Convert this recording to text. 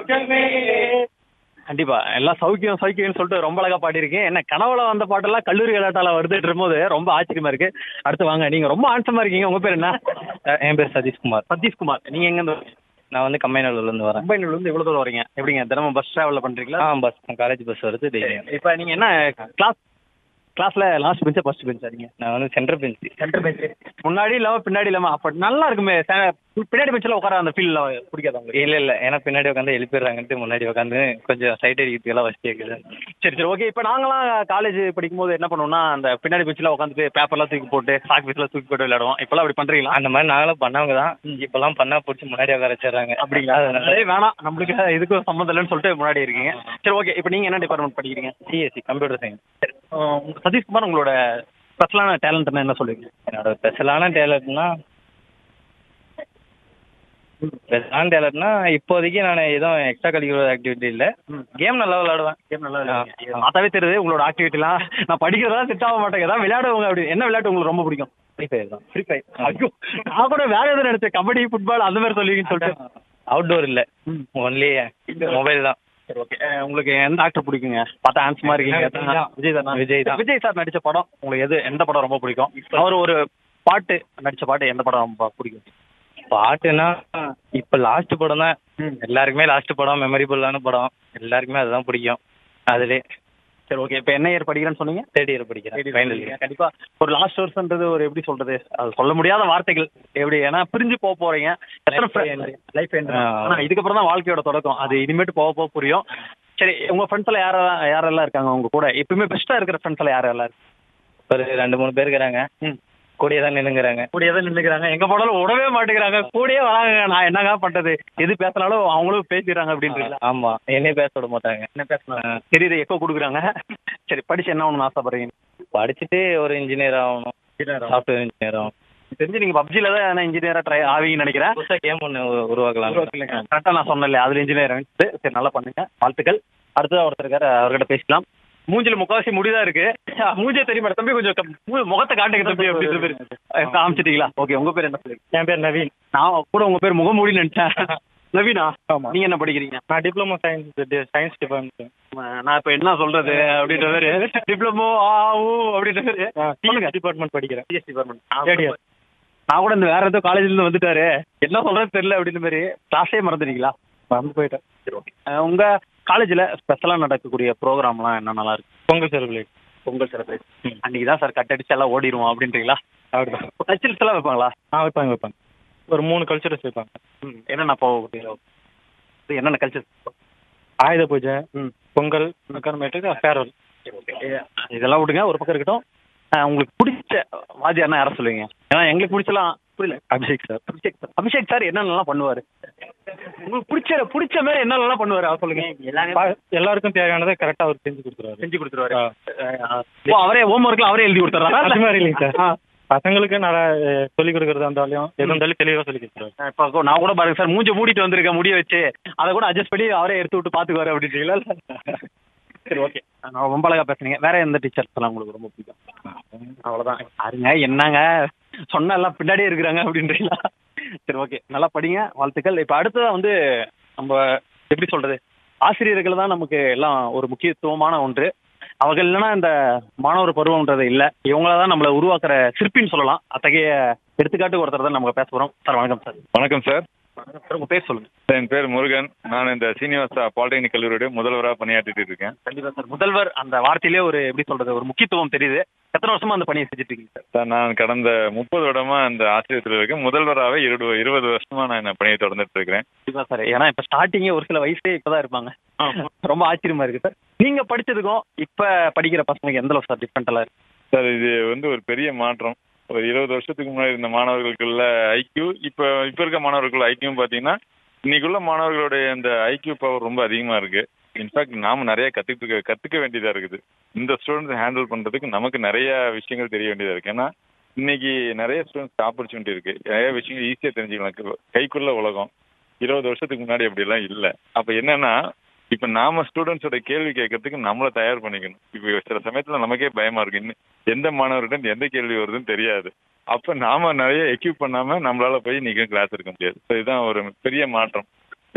சொர்க்கமே கண்டிப்பா எல்லாம் சௌக்கியம் சௌக்கியம்னு சொல்லிட்டு ரொம்ப அழகா பாடிருக்கீங்க என்ன கனவுல வந்த பாட்டெல்லாம் கல்லூரி கலாட்டால வருதுட்டு இருக்கும்போது ரொம்ப ஆச்சரியமா இருக்கு அடுத்து வாங்க நீங்க ரொம்ப ஆன்சமா இருக்கீங்க உங்க பேர் என்ன என் பேர் சதீஷ்குமார் சதீஷ்குமார் நீங்க எங்க இருந்து வரீங்க? நான் வந்து கம்பைனூர்ல இருந்து வரேன் மும்பைல இருந்து இவ்வளவு தூரம் வரீங்க எப்படிங்க தினமும் பஸ் டிராவல்ல பண்றீங்களா ஆ பஸ் காலேஜ் பஸ் வருது டெய்லி இப்ப நீங்க என்ன கிளாஸ் கிளாஸ்ல லாஸ்ட் பெஞ்சா ஃபர்ஸ்ட் பெஞ்சா நீங்க நான் வந்து சென்டர் பெஞ்ச் சென்டர் பெஞ்ச் முன்னாடி இல்லாம பின்னாடி இல்லாம அப்ப நல்லா இருக்குமே ச- பின்னாடி பெஞ்சில் உட்கார அந்த ஃபீல் பிடிக்காது உங்களுக்கு இல்ல இல்ல ஏன்னா பின்னாடி உட்காந்து எழுப்பிடுறாங்கன்ட்டு முன்னாடி உட்காந்து கொஞ்சம் சைட் அடிக்கிறதுக்கெல்லாம் வசதி இருக்குது சரி சரி ஓகே இப்போ நாங்களாம் காலேஜ் படிக்கும்போது என்ன பண்ணுவோம்னா அந்த பின்னாடி பெஞ்சில் உட்காந்துட்டு பேப்பர்லாம் தூக்கி போட்டு சாக் பீஸ்லாம் தூக்கி போட்டு விளையாடுவோம் இப்பெல்லாம் அப்படி பண்றீங்களா அந்த மாதிரி நாங்களும் பண்ணவங்க தான் இப்பெல்லாம் பண்ணா பிடிச்சி முன்னாடி உட்கார வச்சிடுறாங்க அப்படிங்களா அதனால அதே வேணாம் நம்மளுக்கு இதுக்கும் சம்மந்தம் இல்லைன்னு சொல்லிட்டு முன்னாடி இருக்கீங்க சரி ஓகே இப்போ நீங்க என்ன டிபார்ட்மெண்ட் படிக்கிறீங்க சிஎஸ்சி கம்ப்யூட்டர் சயின்ஸ் சரி அஹ் உங்க சதீஷ்குமார் உங்களோட ஸ்பெஷலான டேலண்ட் என்ன சொல்லுவீங்க என்னோட ஸ்பெஷலான டேலண்ட்னா ஸ்பெஷலான டேலண்ட்னா இப்போதைக்கு நான் எதுவும் எக்ஸ்ட்ரா கரிக்குலர் ஆக்டிவிட்டி இல்லை கேம் நல்லா விளையாடுவேன் கேம் நல்லா ஆ. விளையாடுவீங்க. பார்த்தாவே தெரியுது உங்களோட ஆக்டிவிட்டிலாம் நான் படிக்கிறதா செட் ஆக மாட்டேங்க ஏதாவது விளையாடுவாங்க அப்படி என்ன விளையாட்டு உங்களுக்கு ரொம்ப பிடிக்கும் ஃப்ரீ ஃபயர் தான் ஃப்ரீ ஃபயர் ஐயோ நான் கூட வேற எதுவும் நினைச்சேன் கபடி ஃபுட்பால் அந்த மாதிரி சொல்லுவீங்கன்னு சொல்லிட்டு அவுட்டோர் இல்லை ம். ஒன்லி மொபைல் தான் சரி ஓகே உங்களுக்கு எந்த ஆக்டர் பிடிக்குங்க பார்த்தா ஹேண்ட்ஸமா இருக்கீங்க விஜய் தான். விஜய் தானா விஜய் தான். விஜய் சார் நடிச்ச படம் உங்களுக்கு எது எந்த படம் ரொம்ப பிடிக்கும் அவர் ஒரு பாட்டு நடிச்ச பாட்டு எந்த படம் ரொம்ப பிடிக்கும் பாட்டுனா இப்போ லாஸ்ட் படம் தான் ம். எல்லாருக்குமே லாஸ்ட் படம் மெமரிபுல்லான படம் எல்லாருக்குமே அதுதான் பிடிக்கும் அதுலே சரி ஓகே இப்போ என்ன இயர் படிக்கிறேன்னு சொன்னீங்க தேர்ட் இயர் படிக்கிறேன் ஃபைனல் இயர் கண்டிப்பா ஒரு லாஸ்ட் வருஷன்றது ஒரு எப்படி சொல்றது அது சொல்ல முடியாத வார்த்தைகள் எப்படி ஏன்னா பிரிஞ்சு போக போறீங்க Life end. லைஃப் எண்ட் ஆ. ஆனா இதுக்கப்புறம் தான் வாழ்க்கையோட தொடக்கம் அது இனிமேட்டு போக போக புரியும் சரி உங்க ஃப்ரெண்ட்ஸ் எல்லாம் யாரெல்லாம் யாரெல்லாம் இருக்காங்க உங்க கூட எப்பவுமே பெஸ்டா இருக்கிற ஃப்ரெண்ட்ஸ் எல்லாம் யாரெல்லாம் இருக்கு ஒரு ரெண்டு மூணு பேர் இருக்கிறாங்க ம் கூடிய தான் நின்னுங்கிறாங்க கூடயே தான் நின்னுக்கிறாங்க எங்க போனாலும் விடவே மாட்டேங்கிறாங்க கூடயே வராங்க நான் என்னங்க பண்றது எது பேசினாலும் அவங்களும் பேசிடுறாங்க அப்படின்றீங்களா ஆமா என்னைய பேச விட மாட்டாங்க என்ன பேசணும் தெரியுது எக்கோ கொடுக்குறாங்க சரி படிச்சு என்ன ஒன்று ஆசைப்படுறீங்க படிச்சுட்டு ஒரு இன்ஜினியர் ஆகணும் சாஃப்ட்வேர் இன்ஜினியர் ஆகணும் தெரிஞ்சு நீங்க பப்ஜில தான் இன்ஜினியரா ட்ரை ஆவீங்கன்னு நினைக்கிறேன் புதுசாக கேம் ஒன்று உருவாக்கலாம் கரெக்டா நான் சொன்னேன் அதுல இன்ஜினியர் சரி நல்லா பண்ணுங்க வாழ்த்துக்கள் அடுத்ததா ஒருத்தர் இருக்காரு அவர்கிட்ட பேசலாம் மூஞ்சில முக்காவாசி முடிதான் இருக்கு மூஞ்சே தெரியுமா தம்பி கொஞ்சம் கம்- மூ- முகத்தை காட்டுங்க தம்பி அப்படின்ற பேரு அஹ் காமிச்சிட்டீங்களா ஓகே உங்க பேர் என்ன சொல்லுங்க என் பேர் நவீன் நான் கூட உங்க பேர் முகமூடி நினைச்சேன் நவீனா ஆமா. நீங்க என்ன படிக்கிறீங்க நான் டிப்ளமோ சயின்ஸ் சயின்ஸ் டிபார்ட்மெண்ட் நான் இப்ப என்ன சொல்றது அப்படின்ற பேரு டிப்ளமோ ஆவு அப்படின்ற பேரு சொல்லுங்க டிபார்ட்மெண்ட் படிக்கிறேன் சிஎஸ் டிபார்ட்மெண்ட் Third year. நான் கூட இந்த வேற ஏதோ காலேஜ்ல இருந்து வந்துட்டாரு என்ன சொல்றது தெரியல அப்படின்ற மாதிரி கிளாஸே மறந்துட்டீங்களா மறந்து போயிட்டேன் சரி ஓகே உங்க காலேஜ்ல ஸ்பெஷலா நடக்கக்கூடிய ப்ரோக்ராம்லாம் என்ன நல்லா இருக்கு பொங்கல் செலிப்ரேட் பொங்கல் செலிப்ரேட் அன்னைக்கு தான் சார் கட் அடிச்சு எல்லாம் ஓடிடுவோம் அப்படின்றீங்களா அப்படிதான் கல்ச்சரல்ஸ் எல்லாம் வைப்பாங்களா ஆ வைப்பாங்க வைப்பாங்க ஒரு மூணு கல்ச்சரஸ் வைப்பாங்க ம் என்னென்ன போக இது என்னென்ன கல்ச்சர் ஆயுத பூஜை ம் பொங்கல் அப்புறமேட்டுக்கு ஃபேர்வெல் இதெல்லாம் விடுங்க ஒரு பக்கம் இருக்கட்டும் அஹ் உங்களுக்கு பிடிச்ச வாத்தியார்னா யாரை சொல்லுவீங்க ஏன்னா எங்களுக்கு பிடிச்சலாம் புரியல Abhishek sir Abhishek sir Abhishek sir என்னென்னலாம் பண்ணுவாரு உங்களுக்கு பிடிச்ச பிடிச்ச மாதிரி என்னென்னலாம் பண்ணுவாரு அவர் சொல்லுங்க பா- எல்லாருக்கும் தேவையானதை கரெக்டாக அவர் செஞ்சு கொடுத்துருவாரு செஞ்சு கொடுத்துருவாரு ஆ. ஓ அவரே ஹோம் ஒர்க்லாம் அவரே எழுதி கொடுத்துறாரா அது மாதிரி இல்லைங்க சார் ஆ. பசங்களுக்கு நல்லா சொல்லிக் கொடுக்கறதா இருந்தாலும் எது இருந்தாலும் தெளிவாக சொல்லி கொடுத்துருவாரு இப்போ நான் கூட பாருங்க சார் மூஞ்ச மூடிட்டு வந்திருக்கேன் முடிய வச்சு அதை கூட அட்ஜஸ்ட் பண்ணி அவரே எடுத்து விட்டு பாத்துக்குவாரு அப்படின்றீங்களா சரி ஓகே ரொம்ப அழகா பேசுனீங்க வேற எந்த டீச்சர்ஸ் எல்லாம் உங்களுக்கு ரொம்ப பிடிக்கும் அவ்வளவுதான் பாருங்க என்னங்க சொன்ன எல்லாம் பின்னாடியே இருக்கிறாங்க அப்படின்றீங்களா சரி ஓகே நல்லா படிங்க வாழ்த்துக்கள் இப்போ அடுத்ததா வந்து நம்ம எப்படி சொல்றது ஆசிரியர்கள் தான் நமக்கு எல்லாம் ஒரு முக்கியத்துவமான ஒன்று அவர்கள் இல்லைன்னா இந்த மாணவர் பருவம்ன்றது இல்லை இவங்கள தான் நம்மளை உருவாக்குற சிற்பின்னு சொல்லலாம் அத்தகைய எடுத்துக்காட்டு ஒருத்தர் தான் நம்ம பேச போறோம் சார் வணக்கம் சார் வணக்கம் சார் சார் உங்க பேர் சொல்லுங்க என் பேர் முருகன் நான் இந்த சீனிவாசா பாலிடெக்னிக் கல்லூரியுடைய முதல்வராக பணியாற்றிட்டு இருக்கேன் கண்டிப்பா சார் முதல்வர் அந்த வார்த்தையிலே ஒரு எப்படி சொல்றது ஒரு முக்கியத்துவம் தெரியுது எத்தனை வருஷமா அந்த பணியை செஞ்சுட்டு இருக்கீங்க சார் சார் நான் கடந்த முப்பது வருடமா இந்த ஆசிரியத்தில் இருக்கேன் முதல்வராகவே இருபது இருபது வருஷமா நான் இந்த பணியை தொடர்ந்துட்டு இருக்கிறேன் கண்டிப்பா சார் ஏன்னா இப்ப ஸ்டார்டிங்கே ஒரு சில வயசே இப்பதான் இருப்பாங்க ரொம்ப ஆச்சரியமா இருக்கு சார் நீங்க படிச்சதுக்கும் இப்ப படிக்கிற பசங்களுக்கு எந்த அளவு சார் டிஃப்ரெண்ட் எல்லாம் இருக்கு சார் இது வந்து ஒரு பெரிய மாற்றம் ஒரு இருபது வருஷத்துக்கு முன்னாடி இருந்த மாணவர்களுக்குள்ள ஐக்யூ இப்போ இப்போ இருக்க மாணவர்களுக்குள்ள ஐக்கியம் பார்த்தீங்கன்னா இன்னைக்குள்ள மாணவர்களுடைய அந்த ஐக்யூ பவர் ரொம்ப அதிகமாக இருக்கு இன்ஃபேக்ட் நாம நிறைய கத்துக்கிட்டு கத்துக்க வேண்டியதா இருக்குது இந்த ஸ்டூடெண்ட்ஸ் ஹேண்டில் பண்றதுக்கு நமக்கு நிறைய விஷயங்கள் தெரிய வேண்டியதா இருக்கு ஏன்னா இன்னைக்கு நிறைய ஸ்டூடெண்ட்ஸ் ஆப்பர்ச்சுனிட்டி இருக்கு நிறைய விஷயங்கள் ஈஸியா தெரிஞ்சுக்கலாம் கைக்குள்ள உலகம் இருபது வருஷத்துக்கு முன்னாடி அப்படிலாம் இல்லை அப்ப என்னன்னா இப்ப நாம ஸ்டூடெண்ட்ஸோட கேள்வி கேட்கறதுக்கு நம்மள தயார் பண்ணிக்கணும் இப்ப சில சமயத்துல நமக்கே பயமா இருக்கு இன்னும் எந்த மாணவர்கிட்ட எந்த கேள்வி வருதுன்னு தெரியாது அப்ப நாம நிறைய எக்யூப் பண்ணாம நம்மளால போய் இன்னைக்கு கிளாஸ் இருக்க முடியாது So இதுதான் ஒரு பெரிய மாற்றம்